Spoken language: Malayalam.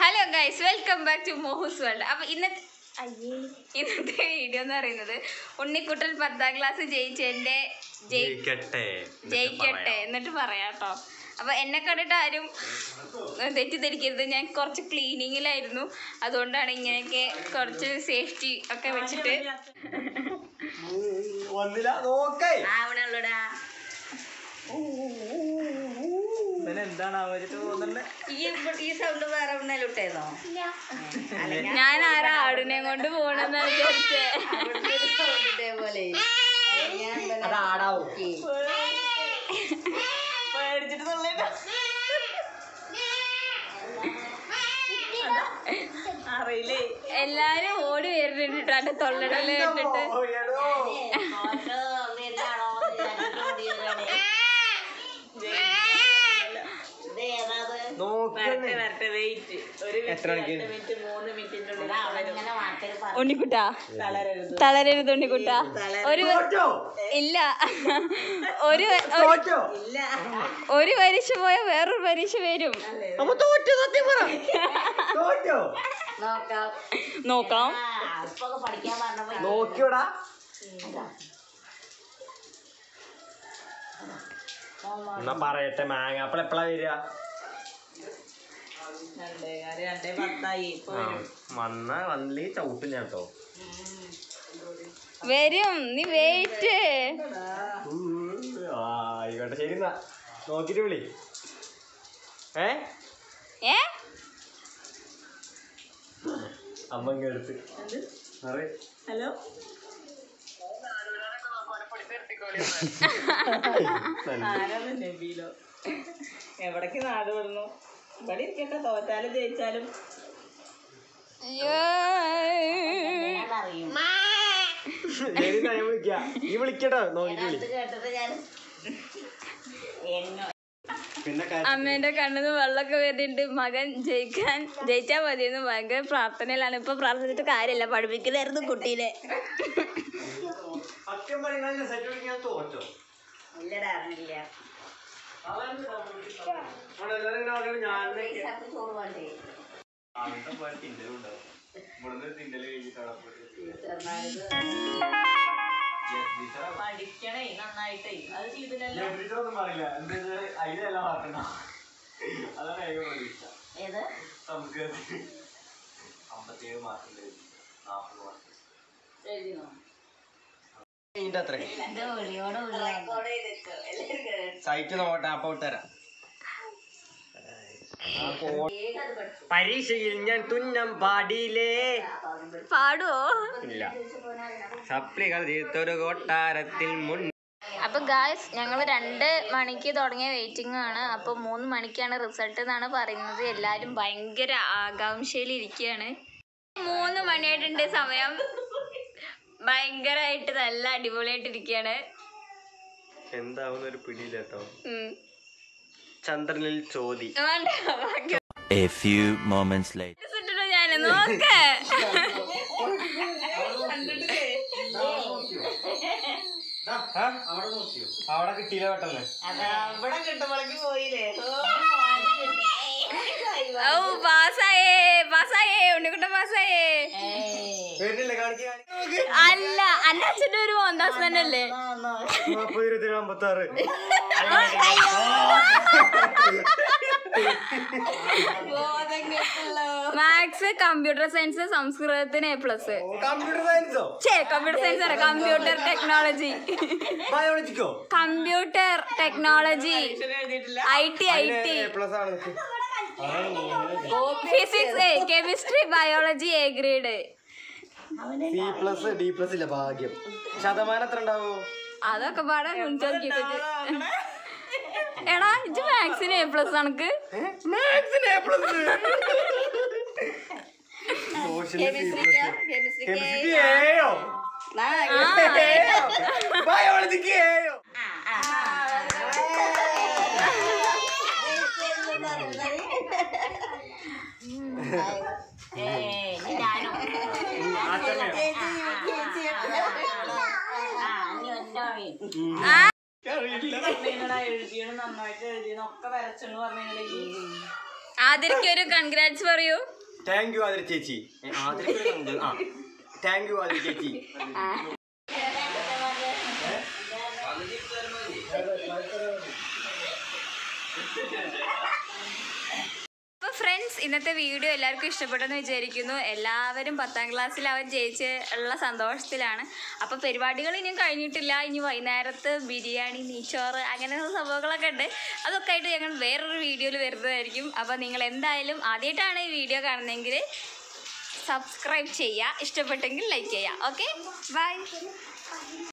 Hello guys welcome back to Mohus world അപ്പൊ ഇന്നത്തെ അയ്യേ ഇന്നത്തെ വീഡിയോ എന്ന് പറയുന്നത് ഉണ്ണിക്കുട്ടൻ പത്താം ക്ലാസ് ജയിച്ചതിന്റെ ജയി ജയിക്കട്ടെ ജയിക്കട്ടെ എന്നിട്ട് പറയാട്ടോ അപ്പൊ എന്നെ കണ്ടിട്ട് ആരും ഏഹ്, തെറ്റിദ്ധരിക്കരുത് ഞാൻ കുറച്ച് ക്ലീനിങ്ങിലായിരുന്നു അതുകൊണ്ടാണ് ഇങ്ങനെയൊക്കെ കുറച്ച് സേഫ്റ്റി ഒക്കെ വെച്ചിട്ട് വന്നില്ല നോക്കേ ആവണല്ലോടാ എന്താണ് അവര് തോന്നുന്നത് ഈ ഈ സൗണ്ട് വേറെ എവിടുന്നേലും ഇട്ടേന്നോ ഞാൻ ആരാ ആടിനെ കൊണ്ട് പോണെന്ന് വിചാരിച്ചേ സൗണ്ട് ഇതേപോലെ ഞാൻ ഇവനെ അത് ആടാവും. നോക്കി. എല്ലാരും ഓടി വരുന്നുണ്ട് എന്റെ തൊള്ളടല് കേട്ടിട്ട് ഫോട്ടോ വരുന്നാണോ എന്ന് വിചാരിച്ചിട്ട് ഓടിയതാണ്. ഇത് ഏതാത്? നോക്കണേ ഒരു എത്ര മണിക്ക് മിനിറ്റ് മൂന്ന് മിനിറ്റിന്റെ ഉള്ളിൽ ഇതാ അവനിങ്ങനെ വാർത്തയിൽ പറഞ്ഞു. ഉണ്ണിക്കുട്ടാ തളരരുത് തളരരുത് ഉണ്ണിക്കുട്ടാ ഒരു തോറ്റോ ഇല്ല ഒരു ഒരു- തോറ്റോ ഇല്ല ഒരു പരീക്ഷ പോയ വേറൊരു പരീക്ഷ വരും അപ്പൊ തോറ്റോ സത്യം പറ തോറ്റോ നോക്കാം നോക്കാം ആ ഇപ്പൊക്കെ പഠിക്കാൻ പറഞ്ഞപ്പോ നോക്കിയോടാ എന്നാ പറയട്ടെ മാങ്ങ അപ്പോൾ എപ്പോഴാ വരിക രണ്ടേ കാല് രണ്ടേ പത്തായി ഇപ്പൊ ആ, വന്ന വന്നില്ലെങ്കിൽ ചവിട്ടും ഞാൻ കേട്ടോ വരും നീ വെയിറ്റ് ആ ആയിക്കോട്ടെ ശരി എന്നാ നോക്കിട്ട് വിളി ഏ ഏ അമ്മ ഇങ്ങെടുത്ത് അറേ ഹലോ ആരാണ് നബീലോ എവിടേക്ക് നാട് വിടുന്നു ഇവിടെ ഇരിക്കട്ടെ തോറ്റാലും ജയിച്ചാലും അയ്യോ. അറിയും ശരി എന്നാ ഞാൻ വിളിക്കാം ഈ വിളിക്കട്ടോ നോക്കിട്ട് വിളി ഇത് കേട്ടിട്ട് ഞാൻ എങ്ങോ പിന്നെ അമ്മേന്റെ കണ്ണിന്ന് വെള്ളമൊക്കെ വരുന്നുണ്ട് മകൻ ജയിക്കാൻ ജയിച്ചാൽ മതിയെന്ന് ഭയങ്കര പ്രാർത്ഥനയിലാണ് ഇപ്പൊ പ്രാർത്ഥിച്ചിട്ട് കാര്യമില്ല പഠിപ്പിക്കലായിരുന്നു കുട്ടീനെ സത്യം പറയുന്ന സെറ്റ് വിളിക്കാൻ തോറ്റോ ഇല്ലടാ അറിഞ്ഞില്ല ഞാൻ ചത്ത് ചോറ് വേണ്ടേ അങ്ങനത്തെ പോലെ തിന്നലും ഉണ്ടാവും ഇവിടുന്ന് തിന്നല് കഴിഞ്ഞിട്ടാണ് പഠിക്കണേ നന്നായിട്ടേ അത് ചെയ്തില്ലല്ലോ ഒന്നും പറയില്ല എന്താ അതിലെല്ലാം മാറ്റണ്ട അതാണ് ഏക പ്രതീക്ഷ ഏത് സംസ്കൃതത്തിൽ അമ്പത്തേഴ് മാസം നാൽപ്പത് മാസം എഴുതിനോ ഇതിന്റെ അത്ര ഇത് വിളിയോട് വിളിയാണ് സൈറ്റ് നോക്കട്ടെ അപ്പൊ വിട്ടുതരാം പരീക്ഷയിൽ ഞാൻ തുന്നം പാടിയില്ലേ പാടുവോ ഇല്ല സപ്ലികൾ തീർത്തൊരു കൊട്ടാരത്തിൽ മുൻ അപ്പൊ ഗായ്സ് ഞങ്ങൾ രണ്ട് മണിക്ക് തുടങ്ങിയ വെയിറ്റിംഗ് ആണ് അപ്പൊ മൂന്ന് മണിക്കാണ് റിസൾട്ട് എന്നാണ് പറയുന്നത് എല്ലാരും ഭയങ്കര ആകാംക്ഷയിൽ ഇരിക്കുകയാണ് മൂന്ന് മണിയായിട്ടുണ്ട് സമയം ഭയങ്കരമായിട്ട് നല്ല അടിപൊളിയായിട്ട് ഇരിക്കുകയാണ് എന്താവുന്ന ഒരു പിടിയില്ല കേട്ടോ ഉം. ചന്ദ്രനിൽ ചോതി വേണ്ട, ബാക്കി A few moments later. ഇട്ടിട്ട് ഞാന് നോക്ക് അവിടെ കിട്ടിയില്ല പെട്ടെന്ന് ഇവിടെ കിട്ടുമ്പോഴേക്ക് പോയില്ലേ ഓ പാസ്സായേ പാസ്സായേ ഉണ്ണിക്കുട്ടൻ പാസ്സായേ വരുന്നില്ല കാണിക്ക് അല്ല അന്റെ അച്ഛൻ്റെ ഒരു മോന്താസ് തന്നെ അല്ലേ നാപ്പത് ഇരുപത്തി അമ്പത്തി ആറ് മാത്സ് കമ്പ്യൂട്ടർ സയൻസ് സംസ്കൃതത്തിന് എ പ്ലസ് കമ്പ്യൂട്ടർ സയൻസോ ഛേ കമ്പ്യൂട്ടർ സയൻസ് അല്ല കമ്പ്യൂട്ടർ ടെക്നോളജി ബയോളജിക്കോ കമ്പ്യൂട്ടർ ടെക്നോളജി എഴുതിയിട്ടില്ല I T I T plus ആണ് physics A chemistry biology A grade C plus D plus ഇല്ല ഭാഗ്യം ശതമാനം എത്ര ഉണ്ടാവോ അതൊക്കെ പാടാൻ മുൻചോക്കി എടാ ഇത് മാത്സിന് എ പ്ലസ് കണക്ക് മാത്സിന് എ പ്ലസ് കെമിസ്ട്രി ഏയോ ബയോളജിക്ക് ഏയോ ഞാനും പറഞ്ഞാ എഴുതിയാണ് നന്നായിട്ട് എഴുതിയെന്ന് ഒക്കെ വരച്ചെന്ന് പറഞ്ഞാൽ ആതിരയ്ക്ക് ഒരു കൺഗ്രാറ്റ്സ് പറയൂ താങ്ക് യു ആതിര ചേച്ചി ഏ, ആതിരയ്ക്ക് ഒരു കണ്ട്- ആ താങ്ക് യു ആതിര ചേച്ചി അപ്പോൾ ഫ്രണ്ട്സ് ഇന്നത്തെ വീഡിയോ എല്ലാവർക്കും ഇഷ്ടപ്പെട്ടെന്ന് വിചാരിക്കുന്നു എല്ലാവരും പത്താം ക്ലാസ്സിൽ അവൻ ജയിച്ച് ഉള്ള സന്തോഷത്തിലാണ് അപ്പോൾ പരിപാടികൾ ഇനിയും കഴിഞ്ഞിട്ടില്ല ഇനി വൈകുന്നേരത്ത് ബിരിയാണി നെയ്ച്ചോറ് അങ്ങനെയുള്ള സംഭവങ്ങളൊക്കെ ഉണ്ട് അതൊക്കെ ആയിട്ട് ഞങ്ങൾ വേറൊരു വീഡിയോയിൽ വരുന്നതായിരിക്കും അപ്പോൾ നിങ്ങൾ എന്തായാലും ആദ്യമായിട്ടാണ് ഈ വീഡിയോ കാണുന്നതെങ്കിൽ സബ്സ്ക്രൈബ് ചെയ്യുക ഇഷ്ടപ്പെട്ടെങ്കിൽ ലൈക്ക് ചെയ്യുക ഓക്കെ ബൈ